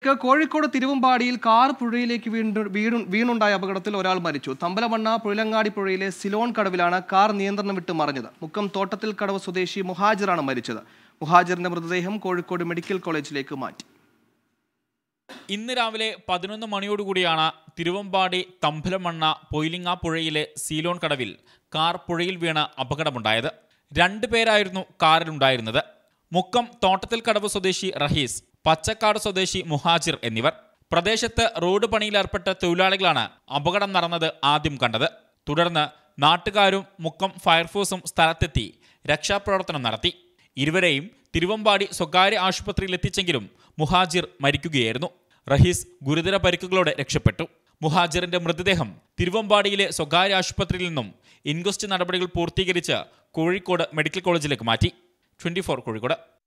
വാർത്തയിലേക്ക് കോഴിക്കോട് തിരുവമ്പാടിയിൽ കാർ പുഴയിലേക്ക് വീണ്ടു വീണു വീണുണ്ടായ അപകടത്തിൽ ഒരാൾ മരിച്ചു തമ്പലമണ്ണ പുഴലങ്ങാടി പുഴയിലെ സിലോൺ കടവിലാണ് കാർ നിയന്ത്രണം വിട്ട് മറിഞ്ഞത് മുക്കം തോട്ടത്തിൽ കടവ് സ്വദേശി മുഹാജിറാണ് മരിച്ചത് മുഹാജിറിന്റെ മൃതദേഹം കോഴിക്കോട് മെഡിക്കൽ കോളേജിലേക്ക് മാറ്റി ഇന്ന് രാവിലെ പതിനൊന്ന് മണിയോടുകൂടിയാണ് തിരുവമ്പാടി തമ്പലമണ്ണ പൊയിലിങ്ങ പുഴയിലെ സീലോൺ കടവിൽ കാർ പുഴയിൽ വീണ് അപകടമുണ്ടായത് രണ്ടു പേരായിരുന്നു കാറിലുണ്ടായിരുന്നത് മുക്കം തോട്ടത്തിൽ കടവ് സ്വദേശി റഹീസ് പച്ചക്കാട് സ്വദേശി മുഹാജിർ എന്നിവർ പ്രദേശത്ത് റോഡ് പണിയിലേർപ്പെട്ട തൊഴിലാളികളാണ് അപകടം നടന്നത് ആദ്യം കണ്ടത് തുടർന്ന് നാട്ടുകാരും മുക്കം ഫയർഫോഴ്സും സ്ഥലത്തെത്തി രക്ഷാപ്രവർത്തനം നടത്തി ഇരുവരെയും തിരുവമ്പാടി സ്വകാര്യ ആശുപത്രിയിൽ എത്തിച്ചെങ്കിലും മുഹാജിർ മരിക്കുകയായിരുന്നു റഹീസ് ഗുരുതര പരിക്കുകളോടെ രക്ഷപ്പെട്ടു മുഹാജിറിന്റെ മൃതദേഹം തിരുവമ്പാടിയിലെ സ്വകാര്യ ആശുപത്രിയിൽ നിന്നും ഇൻക്വസ്റ്റ് നടപടികൾ പൂർത്തീകരിച്ച് കോഴിക്കോട് മെഡിക്കൽ കോളേജിലേക്ക് മാറ്റി ട്വന്റി കോഴിക്കോട്